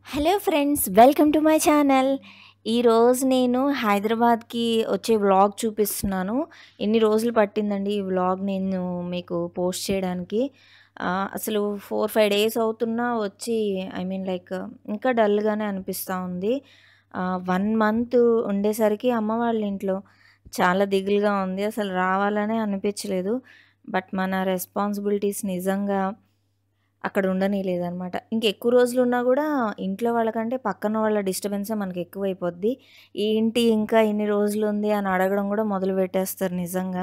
Hello friends welcome to my channel ఈరోజు నేను హైదరాబాద్కి వచ్చే వ్లాగ్ చూపిస్తున్నాను ఎన్ని రోజులు పట్టిందండి ఈ వ్లాగ్ నేను మీకు పోస్ట్ చేయడానికి ఆ, అసలు ఫోర్ ఫైవ్ డేస్ అవుతున్నా వచ్చి ఐ మీన్ లైక్ ఇంకా డల్గానే అనిపిస్తూ ఉంది వన్ మంత్ ఉండేసరికి అమ్మ వాళ్ళ ఇంట్లో చాలా దిగులుగా ఉంది అసలు రావాలనే అనిపించలేదు బట్ మన రెస్పాన్సిబిలిటీస్ నిజంగా అక్కడ ఉండనీయలేదనమాట ఇంకెక్కువ రోజులు ఉన్నా కూడా ఇంట్లో వాళ్ళకంటే పక్కన వాళ్ళ డిస్టర్బెన్సే మనకి ఎక్కువైపోద్ది ఏంటి ఇంకా ఇన్ని రోజులు ఉంది అని అడగడం కూడా మొదలు పెట్టేస్తారు నిజంగా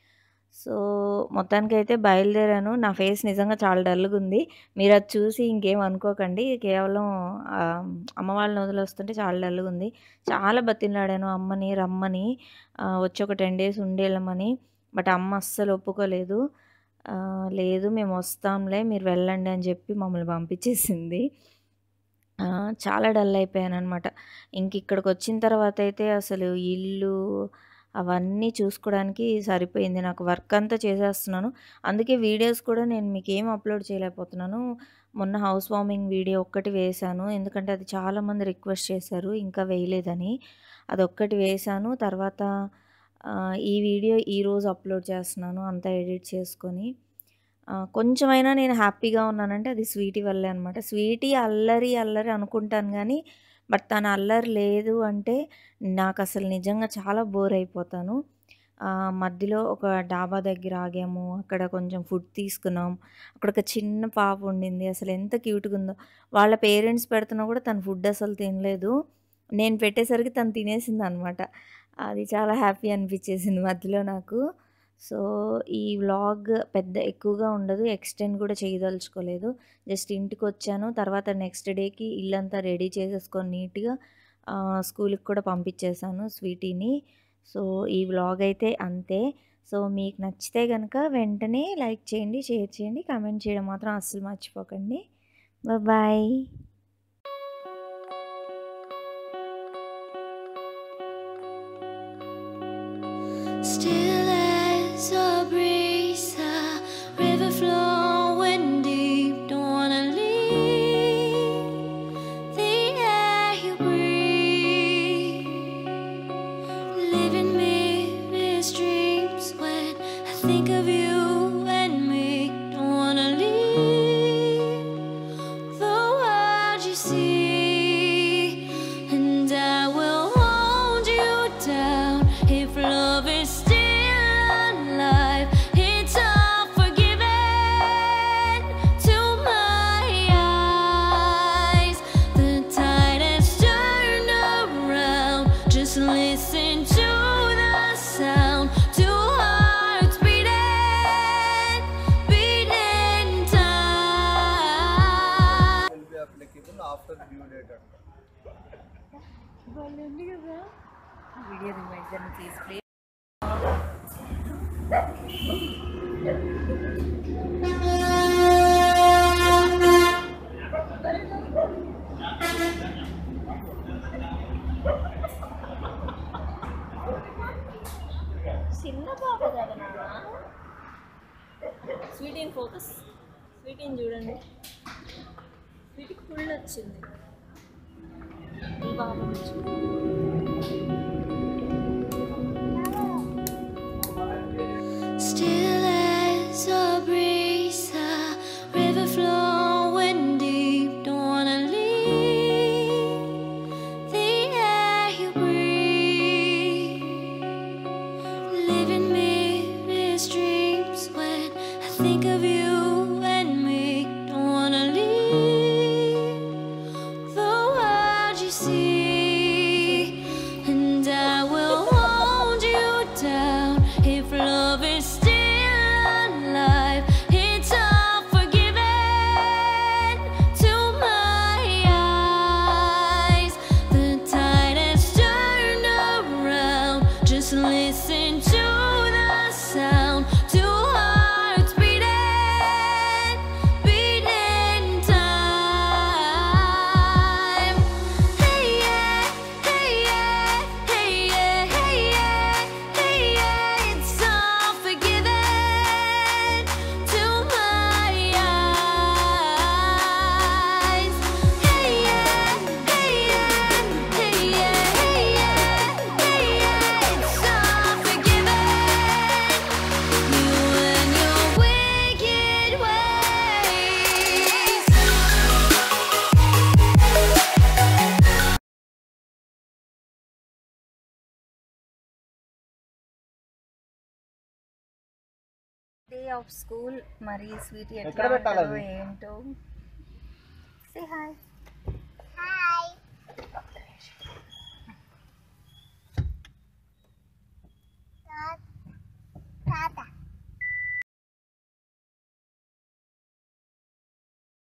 సో మొత్తానికైతే బయలుదేరాను నా ఫేస్ నిజంగా చాలా డల్గా ఉంది మీరు అది చూసి ఇంకేం అనుకోకండి కేవలం ఆ, అమ్మ వాళ్ళని వదిలేస్తుంటే చాలా డల్గా ఉంది చాలా బతిలాడాను అమ్మని రమ్మని ఆ, వచ్చి ఒక టెన్ డేస్ ఉండేళ్ళమని బట్ అమ్మ అస్సలు ఒప్పుకోలేదు ఆ, లేదు మేము వస్తాంలే మీరు వెళ్ళండి అని చెప్పి మమ్మల్ని పంపించేసింది ఆ, చాలా డల్ అయిపోయాను అనమాట ఇంక ఇక్కడికి వచ్చిన తర్వాత అయితే అసలు ఇల్లు అవన్నీ చూసుకోవడానికి సరిపోయింది నాకు వర్క్ అంతా చేసేస్తున్నాను అందుకే వీడియోస్ కూడా నేను మీకు ఏం అప్లోడ్ చేయలేకపోతున్నాను మొన్న హౌస్ వార్మింగ్ వీడియో ఒక్కటి వేశాను ఎందుకంటే అది చాలామంది రిక్వెస్ట్ చేశారు ఇంకా వేయలేదని అది ఒక్కటి వేశాను తర్వాత ఆ, ఈ వీడియో ఈరోజు అప్లోడ్ చేస్తున్నాను అంతా ఎడిట్ చేసుకొని ఆ, కొంచెమైనా నేను హ్యాపీగా ఉన్నానంటే అది స్వీటీ వల్లే అనమాట స్వీటీ అల్లరి అల్లరి అనుకుంటాను కానీ బట్ తన అల్లరి లేదు అంటే నాకు అసలు నిజంగా చాలా బోర్ అయిపోతాను ఆ, మధ్యలో ఒక డాబా దగ్గర ఆగాము అక్కడ కొంచెం ఫుడ్ తీసుకున్నాం అక్కడ ఒక చిన్న పాప ఉండింది అసలు ఎంత క్యూట్గా ఉందో వాళ్ళ పేరెంట్స్ పెడుతున్నా కూడా తన ఫుడ్ అసలు తినలేదు నేను పెట్టేసరికి తను తినేసింది అనమాట అది చాలా హ్యాపీ అనిపించేసింది మధ్యలో నాకు సో ఈ వ్లాగ్ పెద్ద ఎక్కువగా ఉండదు ఎక్స్టెండ్ కూడా చేయదలుచుకోలేదు జస్ట్ ఇంటికి వచ్చాను తర్వాత నెక్స్ట్ డేకి ఇల్లంతా రెడీ చేసేసుకొని నీట్గా స్కూల్కి కూడా పంపించేశాను స్వీటీని సో ఈ వ్లాగ్ అయితే అంతే సో మీకు నచ్చితే కనుక వెంటనే లైక్ చేయండి షేర్ చేయండి కామెంట్ చేయడం మాత్రం అస్సలు మర్చిపోకండి bye Still as a breeze, a river flowing deep. Don't wanna leave the air you breathe. Living me dreams when I think of you and me. Don't wanna leave the world you see, and I will hold you down if love is still alive. It's all forgiven to my eyes. The tide has turned around. Just listen to the sound. Two hearts beating, beating time. will be applicable after due date అంట video రిమైండర్ని తీసి చిన్న పాప కదా నాన్న స్వీటీని focus స్వీటీని చూడండి స్వీటీకి full వచ్చింది ఈ బాబు చూడండి Still as a breeze, a river flowing deep. Don't wanna leave the air you breathe. Living me dreams when I think of you and me. Don't wanna leave the world you see, and I will hold you down if love is still day of school మరి sweet ఎక్కడ ఎట్లా పెట్టాలి ఉంటుందో అది? ఏంటో say hi